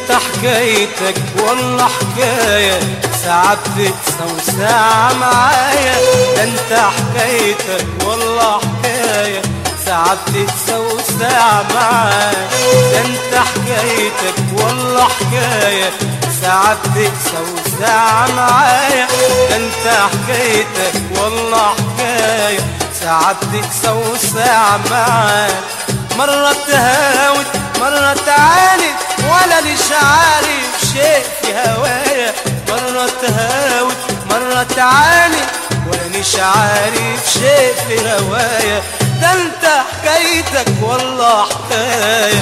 انت حكايتك والله حكاية ساعات تقسى وساعة معايا ده انت حكايتك والله حكاية ساعات تقسى وساعة معايا ده انت حكايتك والله حكاية ساعات تقسى وساعة معايا ده انت حكايتك والله حكاية ساعات تقسى وساعة معايا مرة تهاوت مرة تعاند ولا ليش عارف شيء في هوايا مرة تهاوت مرة تعاند ولا ليش عارف شيء في هوايا ده انت حكايتك والله حكايه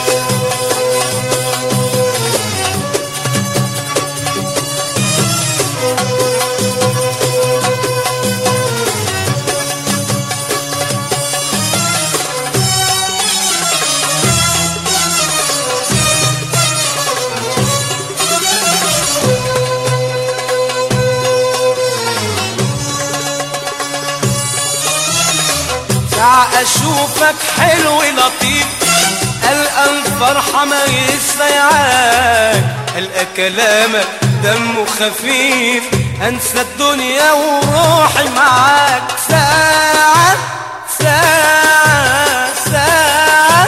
ساعة أشوفك حلو لطيف ألقى الفرحة ما يسيعاك ألقى كلامك دمه خفيف أنسى الدنيا وروحي معاك ساعة ساعة ساعة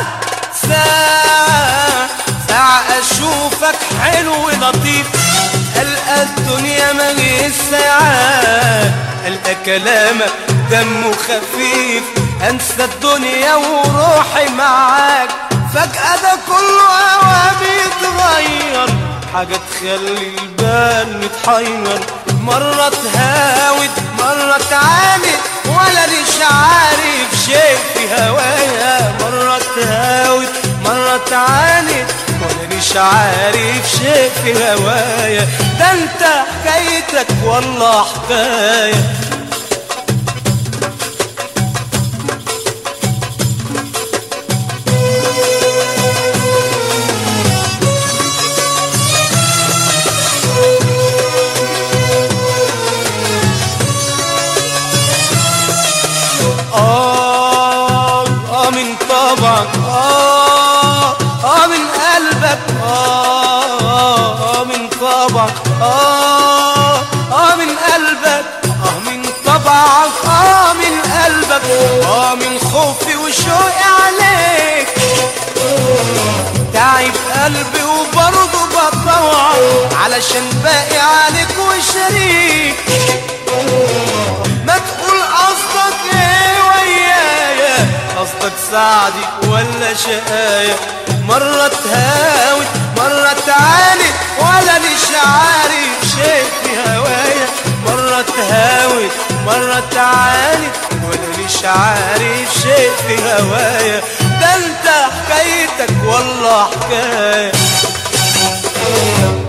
ساعة ساعة أشوفك حلو لطيف ألقى الدنيا ما يسيعاك ألقى كلامك دمه خفيف انسى الدنيا وروحي معاك فجأة ده كله هوا بيتغير حاجة تخلي البال متحير مرة تهاوت مرة تعاند ولا ليش عارف شيء في هوايا مرة تهاوت مرة تعاند ولا ليش عارف شيء في هوايا ده انت حكايتك والله حكايه آه آه من طبعك آه آه من قلبك آه آه من طبعك آه آه من قلبك آه من طبعك آه من قلبك آه من خوفي وشوقي عليك تعب قلبي وبرضه بطوع علشان باقي عليك وشريك ما تقول قصدك ايه ويايا قصدك سعدي ولا شقايا مرة تهاوت مرة تعاند ولا ليش عارف شيء في هوايا مرة تهاوت مرة تعاند ولا ليش عارف شيء في هوايا ده انت حكايتك والله حكايه